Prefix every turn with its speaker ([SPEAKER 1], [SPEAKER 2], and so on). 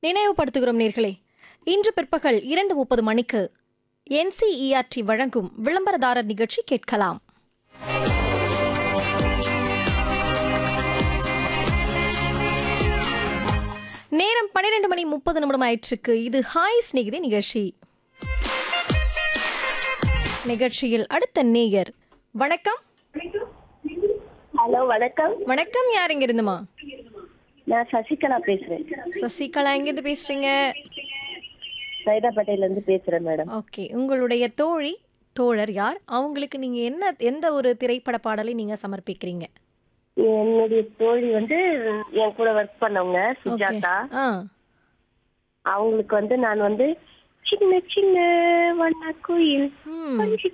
[SPEAKER 1] நினைவுபடுத்துகிறோம் நேர்களே இன்று பிற்பகல் இரண்டு முப்பது மணிக்கு என்சிஇஆர்டி வழங்கும் விளம்பரதாரர் நிகழ்ச்சி கேட்கலாம் நேரம் பன்னிரண்டு மணி முப்பது நிமிடம் ஆயிற்றுக்கு இது ஹாய் ஸ்நேகிதி நிகழ்ச்சி நிகழ்ச்சியில் அடுத்த நேயர் வணக்கம்
[SPEAKER 2] ஹலோ வணக்கம்
[SPEAKER 1] வணக்கம் யார் இங்க இருந்துமா
[SPEAKER 2] நான் சசிகலா பேசுறேன்
[SPEAKER 1] சசிகலா எங்கிருந்து பேசுறீங்க
[SPEAKER 2] சைதாப்பேட்டையில இருந்து பேசுறேன் மேடம்
[SPEAKER 1] ஓகே உங்களுடைய தோழி தோழர் யார் அவங்களுக்கு நீங்க என்ன எந்த ஒரு திரைப்பட பாடலை நீங்க சமர்ப்பிக்கிறீங்க
[SPEAKER 2] என்னுடைய தோழி வந்து என் கூட ஒர்க் பண்ணவங்க
[SPEAKER 1] ஓகே
[SPEAKER 2] சுஜாதா
[SPEAKER 1] ஆ
[SPEAKER 2] அவங்களுக்கு வந்து நான் வந்து சின்ன சின்ன வண்ண குயில்
[SPEAKER 1] ம்
[SPEAKER 2] கொஞ்சி